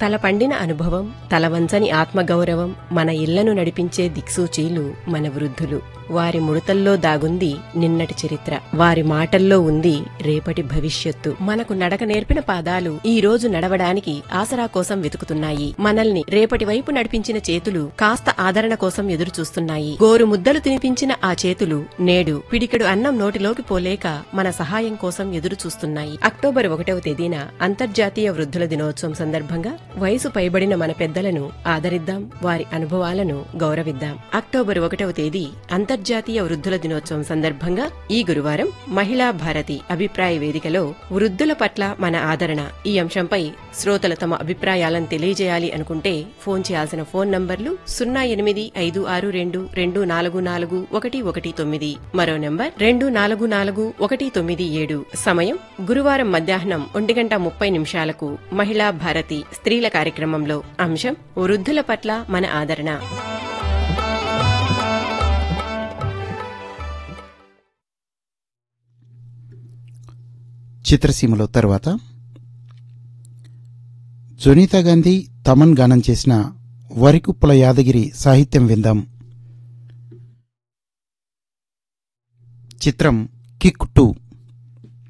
తల పండిన అనుభవం తలవంచని ఆత్మగౌరవం మన ఇళ్లను నడిపించే దిక్సూచీలు మన వృద్ధులు వారి ముడతల్లో దాగుంది నిన్నటి చరిత్ర వారి మాటల్లో ఉంది రేపటి భవిష్యత్తు మనకు నడక నేర్పిన పాదాలు ఈ రోజు నడవడానికి ఆసరా కోసం వెతుకుతున్నాయి మనల్ని రేపటి వైపు నడిపించిన చేతులు కాస్త ఆదరణ కోసం ఎదురు చూస్తున్నాయి గోరు ముద్దలు తినిపించిన ఆ చేతులు నేడు పిడికెడు అన్నం నోటిలోకి పోలేక మన సహాయం కోసం ఎదురు చూస్తున్నాయి అక్టోబర్ ఒకటవ తేదీన అంతర్జాతీయ వృద్ధుల దినోత్సవం సందర్భంగా వయసు పైబడిన మన పెద్దలను ఆదరిద్దాం వారి అనుభవాలను గౌరవిద్దాం అక్టోబర్ ఒకటవ తేదీ అంతర్జాతీయ వృద్ధుల దినోత్సవం సందర్భంగా ఈ గురువారం మహిళా భారతి అభిప్రాయ వేదికలో వృద్ధుల పట్ల మన ఆదరణ ఈ అంశంపై శ్రోతలు తమ అభిప్రాయాలను తెలియజేయాలి అనుకుంటే ఫోన్ చేయాల్సిన ఫోన్ నంబర్లు సున్నా ఎనిమిది ఐదు ఆరు రెండు రెండు నాలుగు నాలుగు ఒకటి ఒకటి తొమ్మిది మరో నంబర్ రెండు నాలుగు నాలుగు ఒకటి తొమ్మిది ఏడు సమయం గురువారం మధ్యాహ్నం ఒంటి గంట ముప్పై నిమిషాలకు మహిళా భారతి స్త్రీల కార్యక్రమంలో అంశం వృద్ధుల పట్ల మన ఆదరణ చిత్రసీమలో తరువాత జునీతా గాంధీ తమన్ గానం చేసిన వరికుప్పుల యాదగిరి సాహిత్యం విందాం చిత్రం కిక్ టూ